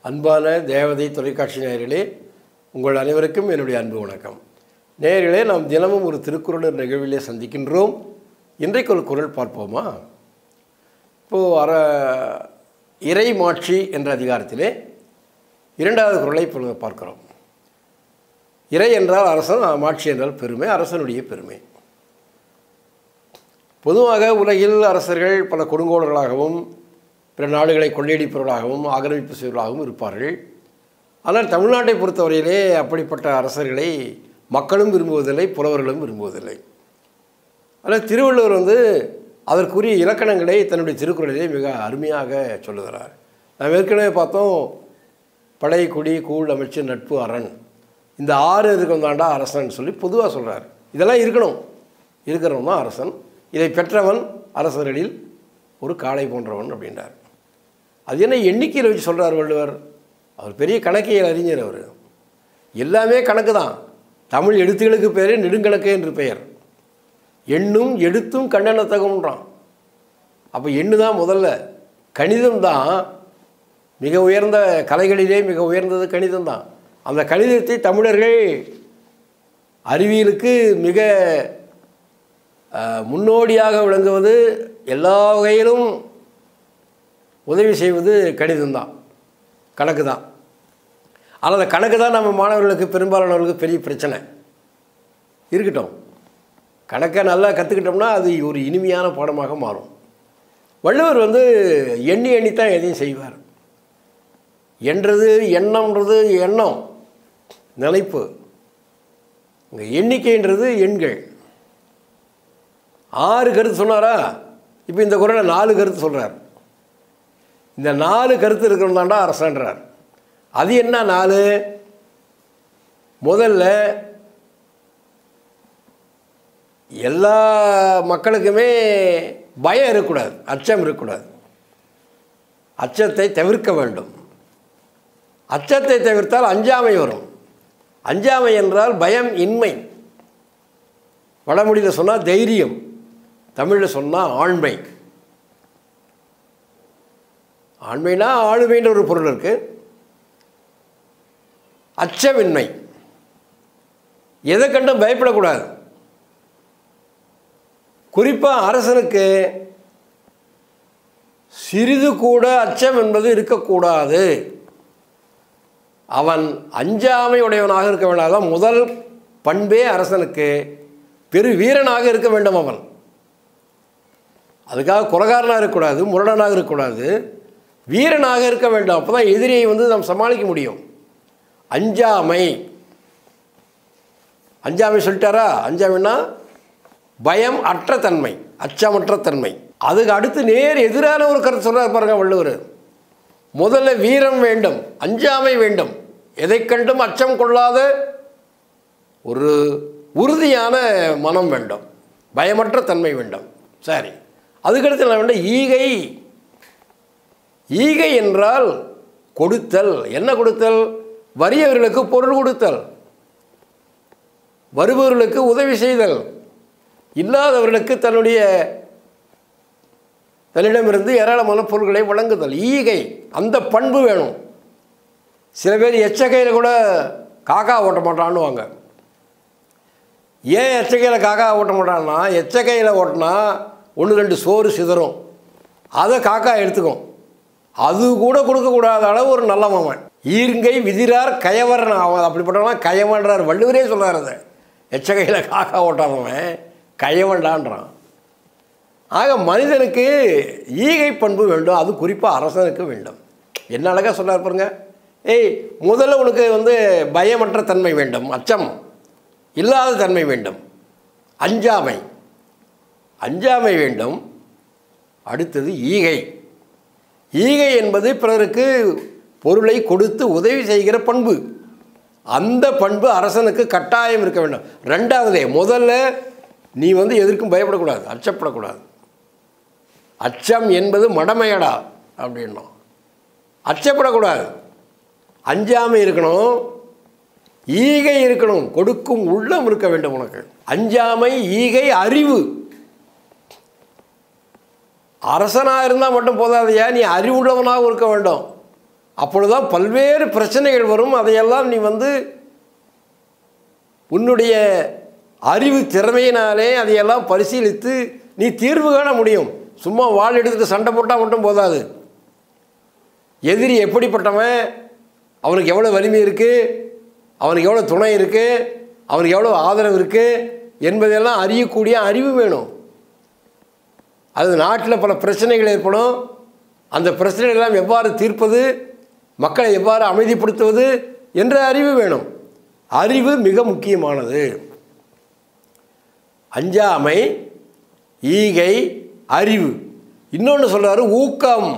அன்பான தேவதை தொலைக்காட்சி நேயர்களே உங்கள் அனைவருக்கும் என்னுடைய அன்பு வணக்கம் நேயர்களே நாம் தினமும் ஒரு திருக்குறள் நிகழ்விலே சந்திக்கின்றோம் இன்றைக்கு ஒரு குரல் பார்ப்போமா இப்போது அற இறை மாட்சி என்ற அதிகாரத்திலே இரண்டாவது குரலை இப்பொழுது பார்க்கிறோம் இறை என்றால் அரசன் மாட்சி என்றால் பெருமை அரசனுடைய பெருமை பொதுவாக உலகில் அரசர்கள் பல கொடுங்கோலர்களாகவும் பிற நாடுகளை கொள்ளையடிப்பவர்களாகவும் ஆக்கிரமிப்பு செய்வர்களாகவும் இருப்பார்கள் ஆனால் தமிழ்நாட்டை பொறுத்தவரையிலே அப்படிப்பட்ட அரசர்களை மக்களும் விரும்புவதில்லை புலவர்களும் விரும்புவதில்லை ஆனால் திருவள்ளுவர் வந்து அதற்குரிய இலக்கணங்களை தன்னுடைய திருக்குறளிலே மிக அருமையாக சொல்லுகிறார் நாம் ஏற்கனவே பார்த்தோம் படை குடி கூழ் அமைச்சர் நட்பு அரண் இந்த ஆறு இருக்கும் தாண்டா அரசன் சொல்லி பொதுவாக சொல்கிறார் இதெல்லாம் இருக்கணும் இருக்கிறவன் தான் அரசன் இதை பெற்றவன் அரசர்களில் ஒரு காளை போன்றவன் அப்படின்றார் அது என்ன எண்ணிக்கையில் வச்சு சொல்கிறார் வள்ளுவர் அவர் பெரிய கணக்கியல் அறிஞர் அவர் எல்லாமே கணக்கு தான் தமிழ் எழுத்துகளுக்கு பேரே நெடுங்கணக்கு என்று பெயர் எண்ணும் எடுத்தும் கண்ணெண்ணத்தகம்ன்றான் அப்போ எண்ணு தான் முதல்ல கணிதம் தான் மிக உயர்ந்த கலைகளிலே மிக உயர்ந்தது கணிதம் தான் அந்த கணிதத்தை தமிழர்கள் அறிவியலுக்கு மிக முன்னோடியாக விளங்குவது எல்லா வகையிலும் உதவி செய்வது கணிதம் தான் கணக்கு தான் ஆனால் அந்த கணக்கு தான் நம்ம மாணவர்களுக்கு பெரும்பாலானவர்களுக்கு பெரிய பிரச்சனை இருக்கட்டும் கணக்கை நல்லா கற்றுக்கிட்டோம்னா அது ஒரு இனிமையான பாடமாக மாறும் வள்ளுவர் வந்து எண்ணி எண்ணித்தான் எதையும் செய்வார் என்றது எண்ணம்ன்றது எண்ணம் நினைப்பு இங்கே எண்ணிக்கைன்றது எண்கள் ஆறு கருத்து சொன்னாரா இப்போ இந்த குரலை நாலு கருத்து சொல்கிறார் இந்த நாலு கருத்து இருக்கிறவன் தாண்டா அரசன்றார் அது என்ன நாலு முதல்ல எல்லா மக்களுக்குமே பயம் இருக்கக்கூடாது அச்சம் இருக்கக்கூடாது அச்சத்தை தவிர்க்க வேண்டும் அச்சத்தை தவிர்த்தால் அஞ்சாமை வரும் அஞ்சாமை என்றால் பயம் இன்மை வடமொழியில் சொன்னால் தைரியம் தமிழில் சொன்னால் ஆண்மை ஆண்மைனா ஆளுமைன்ற ஒரு பொருள் இருக்குது அச்சமின்மை எதை கண்டும் பயப்படக்கூடாது குறிப்பாக அரசனுக்கு சிறிது கூட அச்சம் என்பது இருக்கக்கூடாது அவன் அஞ்சாமை உடையவனாக இருக்க வேண்டாம் முதல் பண்பே அரசனுக்கு பெரு வீரனாக இருக்க வேண்டும் அவன் அதுக்காக குலகாரனாக இருக்கக்கூடாது முரடனாக இருக்கக்கூடாது வீரனாக இருக்க வேண்டும் அப்போ தான் எதிரியை வந்து நாம் சமாளிக்க முடியும் அஞ்சாமை அஞ்சாமை சொல்லிட்டாரா அஞ்சாமைன்னா பயம் அற்ற தன்மை அச்சமற்ற தன்மை அதுக்கு அடுத்து நேர் எதிரான ஒரு கருத்து சொல்கிறார் பாருங்க வள்ளுவர் முதல்ல வீரம் வேண்டும் அஞ்சாமை வேண்டும் எதை கண்டும் அச்சம் கொள்ளாத ஒரு உறுதியான மனம் வேண்டும் பயமற்ற தன்மை வேண்டும் சரி அதுக்கடுத்து என்ன வேண்டும் ஈகை ஈகை என்றால் கொடுத்தல் என்ன கொடுத்தல் வறியவர்களுக்கு பொருள் கொடுத்தல் வருபவர்களுக்கு உதவி செய்தல் இல்லாதவர்களுக்கு தன்னுடைய தன்னிடமிருந்து ஏராளமான பொருட்களை வழங்குதல் ஈகை அந்த பண்பு வேணும் சில பேர் எச்சகையில் கூட காக்கா ஓட்ட மாட்டான்னுவாங்க ஏன் எச்சகையில் காக்கா ஓட்ட மாட்டான்னா எச்சகையில் ஓட்டினா ஒன்று ரெண்டு சோறு சிதறும் அதை காக்கா எடுத்துக்கும் அது கூட கொடுக்கக்கூடாத அளவு ஒரு நல்ல மாமன் ஈர்ங்கை விதிரார் கயவரன் அவன் அப்படிப்பட்டவன் கயவன்றார் வள்ளுவரே சொல்கிறார் அதை எச்சகையில் காக்கா ஓட்டாதவன் கயவன்டான்றான் ஆக மனிதனுக்கு ஈகை பண்பு வேண்டும் அது குறிப்பாக அரசனுக்கு வேண்டும் என்ன அழகாக சொன்னார் பாருங்க ஏய் முதல்ல உனக்கு வந்து பயமற்ற தன்மை வேண்டும் அச்சம் இல்லாத தன்மை வேண்டும் அஞ்சாமை அஞ்சாமை வேண்டும் அடுத்தது ஈகை ஈகை என்பது பிறருக்கு பொருளை கொடுத்து உதவி செய்கிற பண்பு அந்த பண்பு அரசனுக்கு கட்டாயம் இருக்க வேண்டும் ரெண்டாவதே முதல்ல நீ வந்து எதற்கும் பயப்படக்கூடாது அச்சப்படக்கூடாது அச்சம் என்பது மடமையடா அப்படின்னோம் அச்சப்படக்கூடாது அஞ்சாமை இருக்கணும் ஈகை இருக்கணும் கொடுக்கும் உள்ளம் இருக்க வேண்டும் உனக்கு அஞ்சாமை ஈகை அறிவு அரசனாக இருந்தால் மட்டும் போதாதையா நீ அறிவுள்ளவனாகவும் இருக்க வேண்டும் அப்பொழுதுதான் பல்வேறு பிரச்சனைகள் வரும் அதையெல்லாம் நீ வந்து உன்னுடைய அறிவு திறமையினாலே அதையெல்லாம் பரிசீலித்து நீ தீர்வு காண முடியும் சும்மா வாள் எடுத்துட்டு சண்டை போட்டால் மட்டும் போதாது எதிரி எப்படிப்பட்டவன் அவனுக்கு எவ்வளோ வலிமை இருக்குது அவனுக்கு எவ்வளோ துணை இருக்குது அவனுக்கு எவ்வளோ ஆதரவு இருக்குது என்பதெல்லாம் அறியக்கூடிய அறிவு வேணும் அது நாட்டில் பல பிரச்சனைகள் ஏற்படும் அந்த பிரச்சனைகள் எல்லாம் எவ்வாறு தீர்ப்பது மக்களை எவ்வாறு அமைதிப்படுத்துவது என்ற அறிவு வேணும் அறிவு மிக முக்கியமானது அஞ்சாமை ஈகை அறிவு இன்னொன்று சொல்கிறாரு ஊக்கம்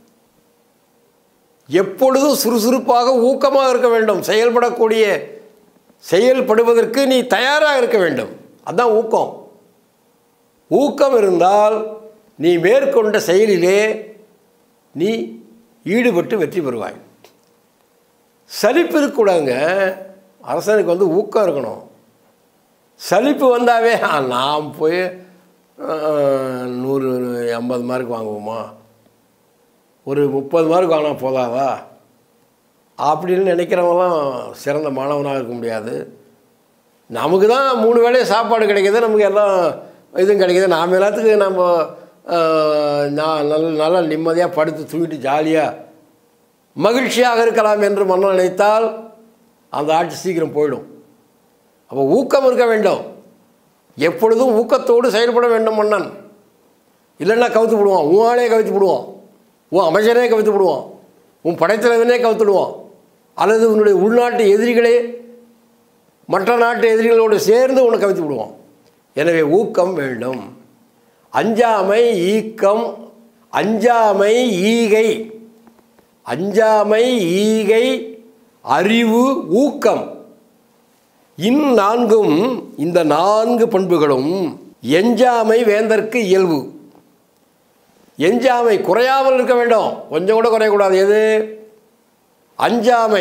எப்பொழுதும் சுறுசுறுப்பாக ஊக்கமாக இருக்க வேண்டும் செயல்படக்கூடிய செயல்படுவதற்கு நீ தயாராக இருக்க வேண்டும் அதான் ஊக்கம் ஊக்கம் இருந்தால் நீ மேற்கொண்ட செயலிலே நீ ஈடுபட்டு வெற்றி பெறுவாய் சலிப்பு இருக்கக்கூடாதுங்க அரசனுக்கு வந்து ஊக்கம் இருக்கணும் சலிப்பு வந்தாவே "ஆ, நாம் போய் அஹ், நூறு ஐம்பது மார்க் வாங்குவோமா ஒரு முப்பது மார்க் வாங்கினா போதாதா அப்படின்னு நினைக்கிறவங்களாம் சிறந்த மாணவனாக இருக்க முடியாது நமக்கு தான் மூணு வேளை சாப்பாடு கிடைக்கிது நமக்கு எல்லாம் இதுவும் கிடைக்கிது நாம் எல்லாத்துக்கும் நம்ம அஹ், நான் நல்ல நல்லா நிம்மதியாக படுத்து தூங்கிட்டு ஜாலியாக மகிழ்ச்சியாக இருக்கலாம் என்று மனம் நினைத்தால் அந்த ஆட்சி சீக்கிரம் போயிடும் அப்போ ஊக்கம் இருக்க வேண்டும் எப்பொழுதும் ஊக்கத்தோடு செயல்பட வேண்டும் மன்னன் இல்லைன்னா கவுத்து விடுவான் உன் ஆளே கவித்து விடுவான் உன் அமைச்சரே கவித்து விடுவான் உன் படைத்தலைவனே கவுத்துடுவான் அல்லது உன்னுடைய உள்நாட்டு எதிரிகளே மற்ற நாட்டு எதிரிகளோடு சேர்ந்து உன்னை கவித்து விடுவான் எனவே ஊக்கம் வேண்டும் அஞ்சாமை ஈக்கம் அஞ்சாமை ஈகை அஞ்சாமை ஈகை அறிவு ஊக்கம் இந்நான்கும் இந்த நான்கு பண்புகளும் எஞ்சாமை வேந்தற்கு இயல்பு எஞ்சாமை குறையாமல் இருக்க வேண்டும் கொஞ்சம் கூட குறையக்கூடாது எது அஞ்சாமை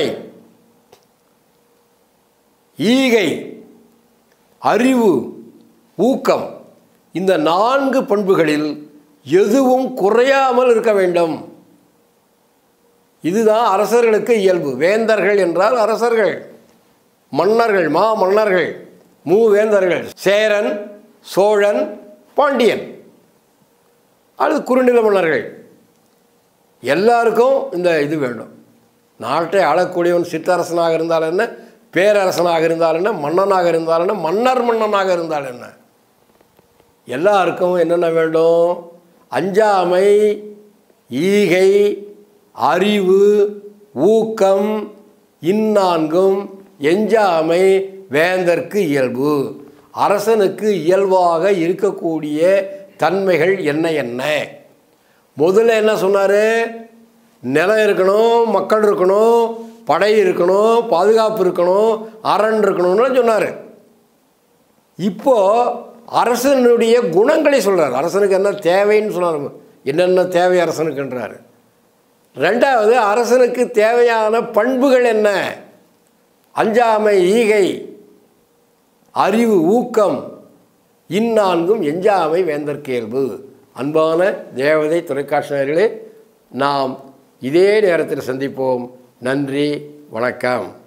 ஈகை அறிவு ஊக்கம் இந்த நான்கு பண்புகளில் எதுவும் குறையாமல் இருக்க வேண்டும் இதுதான் அரசர்களுக்கு இயல்பு வேந்தர்கள் என்றால் அரசர்கள் மன்னர்கள் மா மன்னர்கள் மூவேந்தர்கள் சேரன் சோழன் பாண்டியன் அல்லது குறுநில மன்னர்கள் எல்லாருக்கும் இந்த இது வேண்டும் நாட்டை ஆளக்கூடியவன் சிற்றரசனாக இருந்தால் என்ன பேரரசனாக இருந்தால் என்ன மன்னனாக இருந்தால் என்ன மன்னர் மன்னனாக இருந்தால் என்ன எல்லாருக்கும் என்னென்ன வேண்டும் அஞ்சாமை ஈகை அறிவு ஊக்கம் இந்நான்கும் எஞ்சாமை வேந்தற்கு இயல்பு அரசனுக்கு இயல்பாக இருக்கக்கூடிய தன்மைகள் என்ன என்ன முதல்ல என்ன சொன்னார் நிலம் இருக்கணும் மக்கள் இருக்கணும் படை இருக்கணும் பாதுகாப்பு இருக்கணும் அரண் இருக்கணும்னு சொன்னார் இப்போ அரசனுடைய குணங்களை சொல்றார் அரசனுக்கு என்ன தேவைன்னு சொன்னார் என்னென்ன தேவை அரசனுக்குன்றார் ரெண்டாவது அரசனுக்கு தேவையான பண்புகள் என்ன அஞ்சாமை ஈகை அறிவு ஊக்கம் இந்நான்கும் எஞ்சாமை வேந்தற்கு இயல்பு அன்பான தேவதை தொலைக்காட்சி நேயர்களே நாம் இதே நேரத்தில் சந்திப்போம் நன்றி வணக்கம்